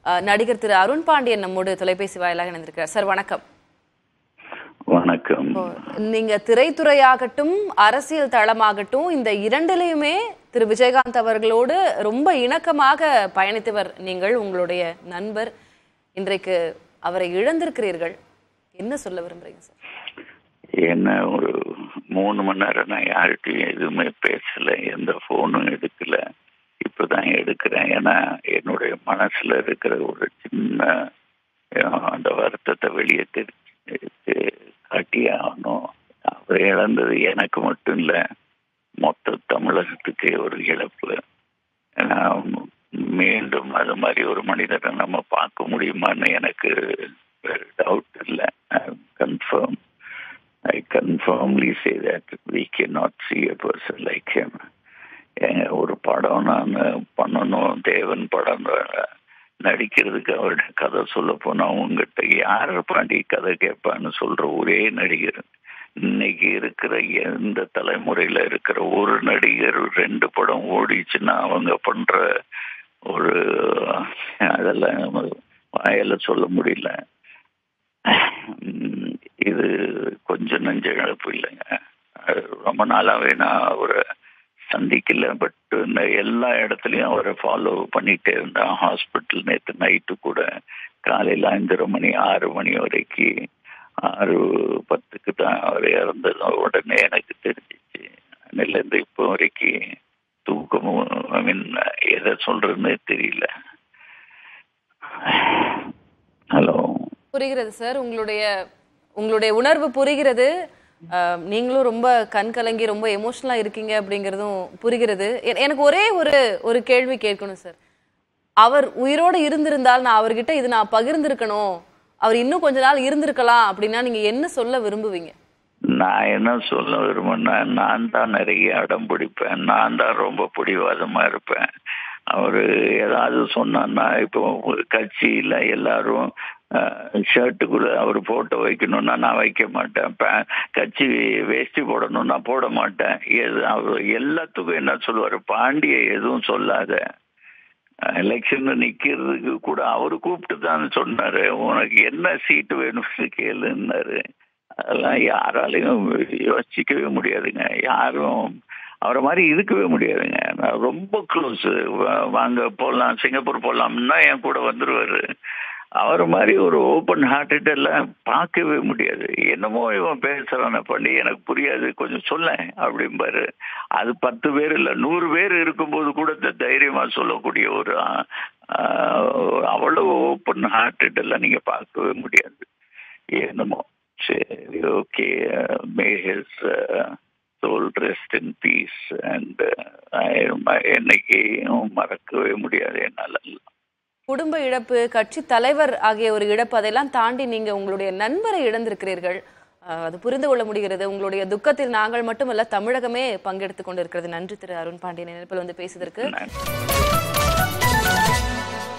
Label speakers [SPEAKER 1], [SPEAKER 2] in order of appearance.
[SPEAKER 1] அஹ், நடிகர் திரு அருண் பாண்டியன் நம்மோடு தொலைபேசி வாயிலாக இணைந்திருக்கிறார் சார் வணக்கம்
[SPEAKER 2] வணக்கம்
[SPEAKER 1] நீங்க திரைத்துறையாகட்டும் அரசியல் தளமாகட்டும் இந்த இரண்டிலையுமே திரு விஜயகாந்த் அவர்களோடு ரொம்ப இணக்கமாக பயணித்தவர் நீங்கள் உங்களுடைய நண்பர் இன்றைக்கு அவரை இழந்திருக்கிறீர்கள் என்ன சொல்ல விரும்புறீங்க சார்
[SPEAKER 2] என்ன ஒரு மூணு மணி நேரம் நான் யார்கிட்டயும் எதுவுமே பேசல எந்த போனும் எடுக்கல இப்பதான் எடுக்கிறேன் ஏன்னா என்னுடைய மனசுல இருக்கிற ஒரு சின்ன அஹ், அந்த வருத்தத்தை வெளியே தெரிஞ்சு காட்டியே ஆகணும் அவர் இழந்தது எனக்கு மட்டும் இல்ல மொத்த தமிழகத்துக்கே ஒரு இழப்பு ஏன்னா மீண்டும் அது மாதிரி ஒரு மனிதரை நம்ம பார்க்க முடியுமான்னு எனக்கு டவுட் இல்லை confirm I confirmly say that we cannot see a person like him. ஏங்க, ஒரு படம் நான் பண்ணணும் தேவன் படம் நடிக்கிறதுக்கு அவர்கிட்ட கதை சொல்ல போனா உங்ககிட்ட யார் பாண்டி கதை கேட்பான்னு சொல்ற ஒரே நடிகர் இன்னைக்கு இருக்கிற எந்த தலைமுறையில இருக்கிற ஒரு நடிகர் ரெண்டு படம் ஓடிச்சுன்னா அவங்க பண்ற ஒரு அதெல்லாம் நம்ம வாயால சொல்ல முடியல உம், இது கொஞ்சம் நெஞ்ச இழப்பு இல்லைங்க அது ரொம்ப நாளாவே நான் அவரை சந்திக்கல பட் இந்த எல்லா இடத்துலயும் அவரை ஃபாலோ பண்ணிட்டே இருந்தேன் ஹாஸ்பிட்டல் நேற்று நைட்டு கூட காலையில் அஞ்சரை மணி ஆறு மணி வரைக்கும் ஆறு பத்துக்கு தான் அவர் இறந்தது உடனே எனக்கு தெரிஞ்சிச்சு அன்னிலேருந்து இப்போ வரைக்கும் தூக்கமும் ஐ மீன் எதை சொல்றதுன்னே தெரியல ஹலோ
[SPEAKER 1] புரிகிறது சார் உங்களுடைய உங்களுடைய உணர்வு புரிகிறது அஹ், நீங்களும் ரொம்ப கண் கலங்கி ரொம்ப எமோஷனலா இருக்கீங்க அப்படிங்கிறதும் புரிகிறது எ- எனக்கு ஒரே ஒரு ஒரு கேள்வி கேட்கணும் சார் அவர் உயிரோடு இருந்திருந்தால் நான் அவர்கிட்ட இது நான் பகிர்ந்திருக்கணும் அவர் இன்னும் கொஞ்ச நாள் இருந்திருக்கலாம் அப்படின்னா நீங்க என்ன சொல்ல விரும்புவீங்க
[SPEAKER 2] நான் என்ன சொல்ல விரும்புனா நான் தான் நிறைய அடம் பிடிப்பேன் நான் தான் ரொம்ப பிடிவாதமா இருப்பேன் அவரு ஏதாவது சொன்னான்னா இப்போ ஒரு கட்சியில எல்லாரும் ஷர்ட்டுக்குள்ள அவர் போட்டோ வைக்கணும்னா நான் வைக்க மாட்டேன் பே- கட்சி வேஷ்டி போடணும்னா போட மாட்டேன் எது அவர் எல்லாத்துக்கும் என்ன சொல்லுவாரு பாண்டிய எதுவும் சொல்லாத எலெக்ஷன்ல நிக்கிறதுக்கு கூட அவரு கூப்பிட்டு தான் சொன்னாரு உனக்கு என்ன சீட்டு வேணும்னு கேளுன்னாரு அதெல்லாம் யாராலையும் யோசிக்கவே முடியாதுங்க யாரும் அவரை மாதிரி இருக்கவே முடியாதுங்க நான் ரொம்ப க்ளோஸ் வாங்க போடலாம் சிங்கப்பூர் போடலாம்னா என் கூட வந்துருவாரு அவர் மாதிரி ஒரு ஓப்பன் ஹார்ட்டட் எல்லாம் பார்க்கவே முடியாது என்னமோ இவன் பேசுறான பண்ணி எனக்கு புரியாது கொஞ்சம் சொல்ல அப்படிம்பாரு அது பத்து பேர் இல்ல நூறு பேர் இருக்கும்போது கூட இந்த தைரியமா சொல்லக்கூடிய ஒரு ஆஹ், அவ்வளவு ஓப்பன் ஹார்ட்டட் எல்லாம் நீங்க பார்க்கவே முடியாது என்னமோ சரி okay may his soul rest in peace and என்னைக்கும் மறக்கவே முடியாது என்னால
[SPEAKER 1] குடும்ப இழப்பு கட்சி தலைவர் ஆகிய ஒரு இழப்பு அதெல்லாம் தாண்டி நீங்க உங்களுடைய நண்பரை இழந்திருக்கிறீர்கள் அஹ், அது புரிந்து கொள்ள முடிகிறது உங்களுடைய துக்கத்தில் நாங்கள் மட்டுமல்ல தமிழகமே பங்கெடுத்துக் கொண்டிருக்கிறது நன்றி திரு அருண் பாண்டியன் இணைப்பில் வந்து பேசுவதற்கு
[SPEAKER 2] நன்றி.